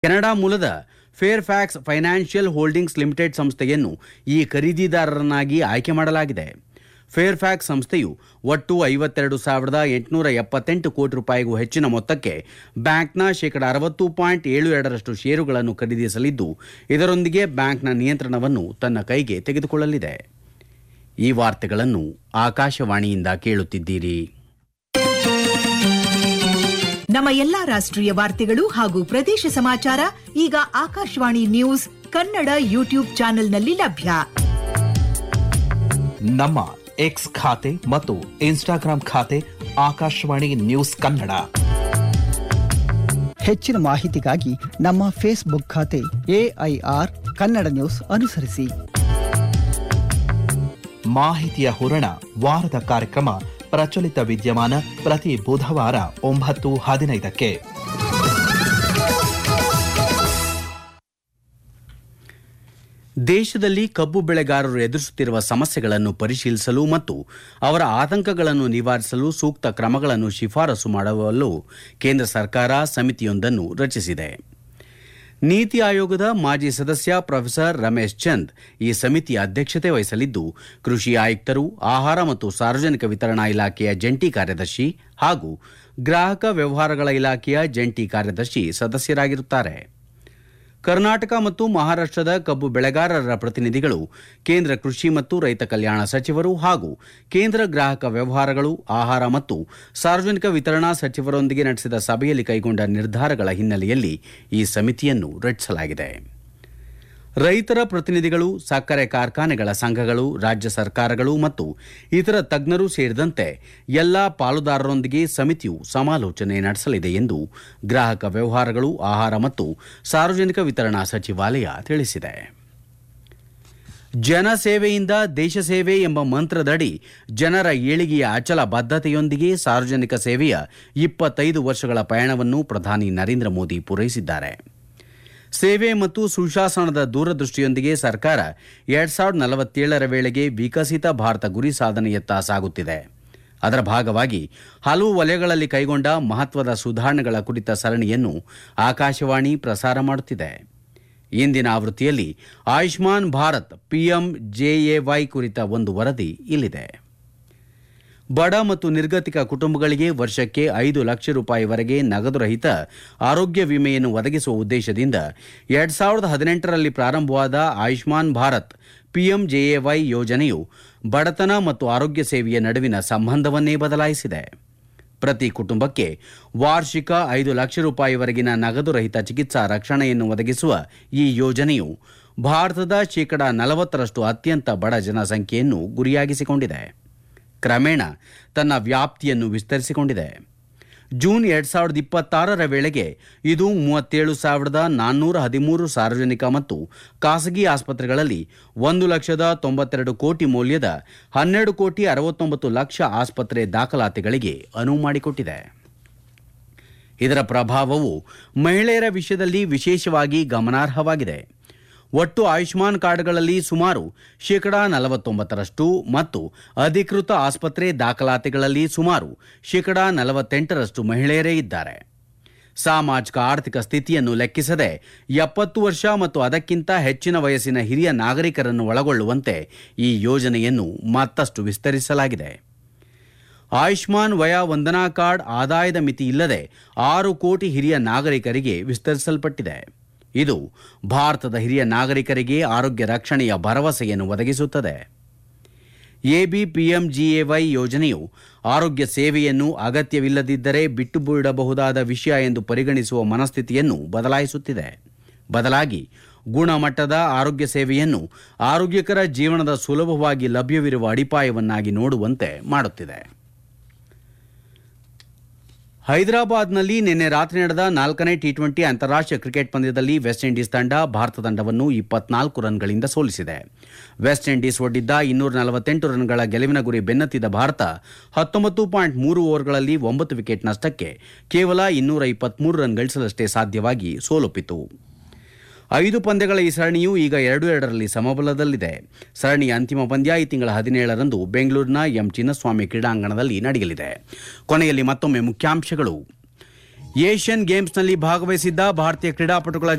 Canada ಮೂಲದ Fairfax Financial Holdings Limited ಸಂಸ್ಥೆಯನ್ನು ಈ ಖರೀದಿದಾರರನ್ನಾಗಿ ಆಯ್ಕೆ ಮಾಡಲಾಗಿದೆ ಫೇರ್ ಫ್ಯಾಕ್ಸ್ ಸಂಸ್ಥೆಯು ಒಟ್ಟು ಐವತ್ತೆರಡು ಸಾವಿರದ ಎಂಟುನೂರ ಎಪ್ಪತ್ತೆಂಟು ಕೋಟಿ ರೂಪಾಯಿಗೂ ಹೆಚ್ಚಿನ ಮೊತ್ತಕ್ಕೆ ಬ್ಯಾಂಕ್ನ ಶೇಕಡ ಅರವತ್ತು ಪಾಯಿಂಟ್ ಏಳು ಎರಡರಷ್ಟು ಷೇರುಗಳನ್ನು ಖರೀದಿಸಲಿದ್ದು ಇದರೊಂದಿಗೆ ಬ್ಯಾಂಕ್ನ ನಿಯಂತ್ರಣವನ್ನು ತನ್ನ ಕೈಗೆ ತೆಗೆದುಕೊಳ್ಳಲಿದೆ ಈ ವಾರ್ತೆಗಳನ್ನು ಆಕಾಶವಾಣಿಯಿಂದ ಕೇಳುತ್ತಿದ್ದೀರಿ ನಮ್ಮ ಎಲ್ಲಾ ರಾಷ್ಟ್ರೀಯ ವಾರ್ತೆಗಳು ಹಾಗೂ ಪ್ರದೇಶ ಸಮಾಚಾರ ಈಗ ಆಕಾಶವಾಣಿ ನ್ಯೂಸ್ ಕನ್ನಡ ಯೂಟ್ಯೂಬ್ ಚಾನೆಲ್ನಲ್ಲಿ ಲಭ್ಯ ನಮ್ಮ ಎಕ್ಸ್ ಖಾತೆ ಮತ್ತು ಇನ್ಸ್ಟಾಗ್ರಾಂ ಖಾತೆ ಆಕಾಶವಾಣಿ ನ್ಯೂಸ್ ಕನ್ನಡ ಹೆಚ್ಚಿನ ಮಾಹಿತಿಗಾಗಿ ನಮ್ಮ ಫೇಸ್ಬುಕ್ ಖಾತೆ ಎಐಆರ್ ಕನ್ನಡ ನ್ಯೂಸ್ ಅನುಸರಿಸಿ ಮಾಹಿತಿಯ ಹೂರಣ ವಾರದ ಕಾರ್ಯಕ್ರಮ ಪ್ರಚಲಿತ ವಿದ್ಯಮಾನ ಪ್ರತಿ ಬುಧವಾರ ಒಂಬತ್ತು ಹದಿನೈದಕ್ಕೆ ದೇಶದಲ್ಲಿ ಕಬ್ಬು ಬೆಳೆಗಾರರು ಎದುರಿಸುತ್ತಿರುವ ಸಮಸ್ಯೆಗಳನ್ನು ಪರಿಶೀಲಿಸಲು ಮತ್ತು ಅವರ ಆತಂಕಗಳನ್ನು ನಿವಾರಿಸಲು ಸೂಕ್ತ ಕ್ರಮಗಳನ್ನು ಶಿಫಾರಸು ಮಾಡಲು ಕೇಂದ್ರ ಸರ್ಕಾರ ಸಮಿತಿಯೊಂದನ್ನು ರಚಿಸಿದೆ ನೀತಿ ಆಯೋಗದ ಮಾಜಿ ಸದಸ್ಯ ಪ್ರೊಫೆಸರ್ ರಮೇಶ್ ಚಂದ್ ಈ ಸಮಿತಿಯ ಅಧ್ಯಕ್ಷತೆ ವಹಿಸಲಿದ್ದು ಕೃಷಿ ಆಯುಕ್ತರು ಆಹಾರ ಮತ್ತು ಸಾರ್ವಜನಿಕ ವಿತರಣಾ ಇಲಾಖೆಯ ಜಂಟಿ ಕಾರ್ಯದರ್ಶಿ ಹಾಗೂ ಗ್ರಾಹಕ ವ್ಯವಹಾರಗಳ ಇಲಾಖೆಯ ಜಂಟಿ ಕಾರ್ಯದರ್ಶಿ ಸದಸ್ಯರಾಗಿರುತ್ತಾರೆ ಕರ್ನಾಟಕ ಮತ್ತು ಮಹಾರಾಷ್ಟದ ಕಬ್ಬು ಬೆಳೆಗಾರರ ಪ್ರತಿನಿಧಿಗಳು ಕೇಂದ್ರ ಕೃಷಿ ಮತ್ತು ರೈತ ಕಲ್ಯಾಣ ಸಚಿವರು ಹಾಗೂ ಕೇಂದ್ರ ಗ್ರಾಹಕ ವ್ಯವಹಾರಗಳು ಆಹಾರ ಮತ್ತು ಸಾರ್ವಜನಿಕ ವಿತರಣಾ ಸಚಿವರೊಂದಿಗೆ ನಡೆಸಿದ ಸಭೆಯಲ್ಲಿ ಕೈಗೊಂಡ ನಿರ್ಧಾರಗಳ ಹಿನ್ನೆಲೆಯಲ್ಲಿ ಈ ಸಮಿತಿಯನ್ನು ರಚಿಸಲಾಗಿದೆ ರೈತರ ಪ್ರತಿನಿಧಿಗಳು ಸಕ್ಕರೆ ಕಾರ್ಖಾನೆಗಳ ಸಂಘಗಳು ರಾಜ್ಯ ಸರ್ಕಾರಗಳು ಮತ್ತು ಇತರ ತಜ್ಞರು ಸೇರಿದಂತೆ ಎಲ್ಲಾ ಪಾಲುದಾರರೊಂದಿಗೆ ಸಮಿತಿಯು ಸಮಾಲೋಚನೆ ನಡೆಸಲಿದೆ ಎಂದು ಗ್ರಾಹಕ ವ್ಯವಹಾರಗಳು ಆಹಾರ ಮತ್ತು ಸಾರ್ವಜನಿಕ ವಿತರಣಾ ಸಚಿವಾಲಯ ತಿಳಿಸಿದೆ ಜನಸೇವೆಯಿಂದ ದೇಶ ಸೇವೆ ಎಂಬ ಮಂತ್ರದಡಿ ಜನರ ಏಳಿಗೆಯ ಅಚಲ ಬದ್ಧತೆಯೊಂದಿಗೆ ಸಾರ್ವಜನಿಕ ಸೇವೆಯ ಇಪ್ಪತ್ತೈದು ವರ್ಷಗಳ ಪಯಣವನ್ನು ಪ್ರಧಾನಿ ನರೇಂದ್ರ ಮೋದಿ ಪೂರೈಸಿದ್ದಾರೆ ಸೇವೆ ಮತ್ತು ಸುಶಾಸನದ ದೂರದೃಷ್ಟಿಯೊಂದಿಗೆ ಸರ್ಕಾರ ಎರಡ್ ಸಾವಿರದ ನಲವತ್ತೇಳರ ವೇಳೆಗೆ ವಿಕಸಿತ ಭಾರತ ಗುರಿ ಸಾಧನೆಯತ್ತ ಸಾಗುತ್ತಿದೆ ಅದರ ಭಾಗವಾಗಿ ಹಲವು ವಲಯಗಳಲ್ಲಿ ಕೈಗೊಂಡ ಮಹತ್ವದ ಸುಧಾರಣೆಗಳ ಕುರಿತ ಸರಣಿಯನ್ನು ಆಕಾಶವಾಣಿ ಪ್ರಸಾರ ಮಾಡುತ್ತಿದೆ ಇಂದಿನ ಆವೃತ್ತಿಯಲ್ಲಿ ಆಯುಷ್ಮಾನ್ ಭಾರತ್ ಪಿಎಂ ಜೆಎವೈ ಕುರಿತ ಒಂದು ವರದಿ ಇಲ್ಲಿದೆ ಬಡ ಮತ್ತು ನಿರ್ಗತಿಕ ಕುಟುಂಬಗಳಿಗೆ ವರ್ಷಕ್ಕೆ ಐದು ಲಕ್ಷ ರೂಪಾಯಿವರೆಗೆ ನಗದು ರಹಿತ ಆರೋಗ್ಯ ವಿಮೆಯನ್ನು ಒದಗಿಸುವ ಉದ್ದೇಶದಿಂದ ಎರಡ್ ಸಾವಿರದ ಹದಿನೆಂಟರಲ್ಲಿ ಪ್ರಾರಂಭವಾದ ಆಯುಷ್ಮಾನ್ ಭಾರತ್ ಪಿಎಂಜೆಎವೈ ಯೋಜನೆಯು ಬಡತನ ಮತ್ತು ಆರೋಗ್ಯ ಸೇವೆಯ ನಡುವಿನ ಸಂಬಂಧವನ್ನೇ ಬದಲಾಯಿಸಿದೆ ಪ್ರತಿ ಕುಟುಂಬಕ್ಕೆ ವಾರ್ಷಿಕ ಐದು ಲಕ್ಷ ರೂಪಾಯಿವರೆಗಿನ ನಗದು ರಹಿತ ಚಿಕಿತ್ಸಾ ರಕ್ಷಣೆಯನ್ನು ಒದಗಿಸುವ ಈ ಯೋಜನೆಯು ಭಾರತದ ಶೇಕಡಾ ನಲವತ್ತರಷ್ಟು ಅತ್ಯಂತ ಬಡ ಜನಸಂಖ್ಯೆಯನ್ನು ಗುರಿಯಾಗಿಸಿಕೊಂಡಿದೆ ಕ್ರಮೇಣ ತನ್ನ ವ್ಯಾಪ್ತಿಯನ್ನು ವಿಸ್ತರಿಸಿಕೊಂಡಿದೆ ಜೂನ್ ಎರಡ್ ಸಾವಿರದ ಇಪ್ಪತ್ತಾರರ ವೇಳೆಗೆ ಇದು ಮೂವತ್ತೇಳು ಸಾವಿರದ ನಾನ್ನೂರ ಹದಿಮೂರು ಸಾರ್ವಜನಿಕ ಮತ್ತು ಖಾಸಗಿ ಆಸ್ಪತ್ರೆಗಳಲ್ಲಿ ಒಂದು ಲಕ್ಷದ ತೊಂಬತ್ತೆರಡು ಕೋಟಿ ಮೌಲ್ಯದ ಹನ್ನೆರಡು ಕೋಟಿ ಅರವತ್ತೊಂಬತ್ತು ಲಕ್ಷ ಆಸ್ಪತ್ರೆ ದಾಖಲಾತಿಗಳಿಗೆ ಅನುವು ಮಾಡಿಕೊಟ್ಟಿದೆ ಇದರ ಪ್ರಭಾವವು ಮಹಿಳೆಯರ ವಿಷಯದಲ್ಲಿ ವಿಶೇಷವಾಗಿ ಗಮನಾರ್ಹವಾಗಿದೆ ಒಟ್ಟು ಆಯುಷ್ಮಾನ್ ಕಾರ್ಡ್ಗಳಲ್ಲಿ ಸುಮಾರು ಶೇಕಡಾ ನಲವತ್ತೊಂಬತ್ತರಷ್ಟು ಮತ್ತು ಅಧಿಕೃತ ಆಸ್ಪತ್ರೆ ದಾಖಲಾತಿಗಳಲ್ಲಿ ಸುಮಾರು ಶೇಕಡಾ ನಲವತ್ತೆಂಟರಷ್ಟು ಮಹಿಳೆಯರೇ ಇದ್ದಾರೆ ಸಾಮಾಜಿಕ ಆರ್ಥಿಕ ಸ್ಥಿತಿಯನ್ನು ಲೆಕ್ಕಿಸದೆ ಎಪ್ಪತ್ತು ವರ್ಷ ಮತ್ತು ಅದಕ್ಕಿಂತ ಹೆಚ್ಚಿನ ವಯಸ್ಸಿನ ಹಿರಿಯ ನಾಗರಿಕರನ್ನು ಒಳಗೊಳ್ಳುವಂತೆ ಈ ಯೋಜನೆಯನ್ನು ಮತ್ತಷ್ಟು ವಿಸ್ತರಿಸಲಾಗಿದೆ ಆಯುಷ್ಮಾನ್ ವಯ ವಂದನಾ ಕಾರ್ಡ್ ಆದಾಯದ ಮಿತಿ ಇಲ್ಲದೆ ಆರು ಕೋಟಿ ಹಿರಿಯ ನಾಗರಿಕರಿಗೆ ವಿಸ್ತರಿಸಲ್ಪಟ್ಟಿದೆ ಇದು ಭಾರತದ ಹಿರಿಯ ನಾಗರಿಕರಿಗೆ ಆರೋಗ್ಯ ರಕ್ಷಣೆಯ ಭರವಸೆಯನ್ನು ಒದಗಿಸುತ್ತದೆ ಎಬಿಪಿಎಂಜಿಎವೈ ಯೋಜನೆಯು ಆರೋಗ್ಯ ಸೇವೆಯನ್ನು ಅಗತ್ಯವಿಲ್ಲದಿದ್ದರೆ ಬಿಟ್ಟು ಬಿಡಬಹುದಾದ ವಿಷಯ ಎಂದು ಪರಿಗಣಿಸುವ ಮನಸ್ಥಿತಿಯನ್ನು ಬದಲಾಯಿಸುತ್ತಿದೆ ಬದಲಾಗಿ ಗುಣಮಟ್ಟದ ಆರೋಗ್ಯ ಸೇವೆಯನ್ನು ಆರೋಗ್ಯಕರ ಜೀವನದ ಸುಲಭವಾಗಿ ಲಭ್ಯವಿರುವ ಅಡಿಪಾಯವನ್ನಾಗಿ ನೋಡುವಂತೆ ಮಾಡುತ್ತಿದೆ ಹೈದರಾಬಾದ್ನಲ್ಲಿ ನಿನ್ನೆ ರಾತ್ರಿ ನಡೆದ ನಾಲ್ಕನೇ ಟಿ ಟ್ವೆಂಟಿ ಅಂತಾರಾಷ್ಟ್ರೀಯ ಕ್ರಿಕೆಟ್ ಪಂದ್ಯದಲ್ಲಿ ವೆಸ್ಟ್ ಇಂಡೀಸ್ ತಂಡ ಭಾರತ ತಂಡವನ್ನು ಇಪ್ಪತ್ನಾಲ್ಕು ರನ್ಗಳಿಂದ ಸೋಲಿಸಿದೆ ವೆಸ್ಟ್ ಇಂಡೀಸ್ ಒಡ್ಡಿದ್ದ ಇನ್ನೂರ ನಲವತ್ತೆಂಟು ರನ್ಗಳ ಗೆಲುವಿನ ಗುರಿ ಬೆನ್ನತ್ತಿದ ಭಾರತ ಹತ್ತೊಂಬತ್ತು ಪಾಯಿಂಟ್ ಮೂರು ಓವರ್ಗಳಲ್ಲಿ ಒಂಬತ್ತು ವಿಕೆಟ್ ನಷ್ಟಕ್ಕೆ ಕೇವಲ ಇನ್ನೂರ ಇಪ್ಪತ್ಮೂರು ರನ್ ಗಳಿಸಲಷ್ಟೇ ಸಾಧ್ಯವಾಗಿ ಸೋಲೊಪ್ಪಿತು ಐದು ಪಂದ್ಯಗಳ ಈ ಸರಣಿಯು ಈಗ ಎರಡು ಎರಡರಲ್ಲಿ ಸಮಬಲದಲ್ಲಿದೆ ಸರಣಿಯ ಅಂತಿಮ ಪಂದ್ಯ ಈ ತಿಂಗಳ ಹದಿನೇಳರಂದು ಬೆಂಗಳೂರಿನ ಎಂ ಚಿನ್ನಸ್ವಾಮಿ ಕ್ರೀಡಾಂಗಣದಲ್ಲಿ ನಡೆಯಲಿದೆ ಕೊನೆಯಲ್ಲಿ ಮತ್ತೊಮ್ಮೆ ಮುಖ್ಯಾಂಶಗಳು ಏಷ್ಯನ್ ಗೇಮ್ಸ್ನಲ್ಲಿ ಭಾಗವಹಿಸಿದ್ದ ಭಾರತೀಯ ಕ್ರೀಡಾಪಟುಗಳ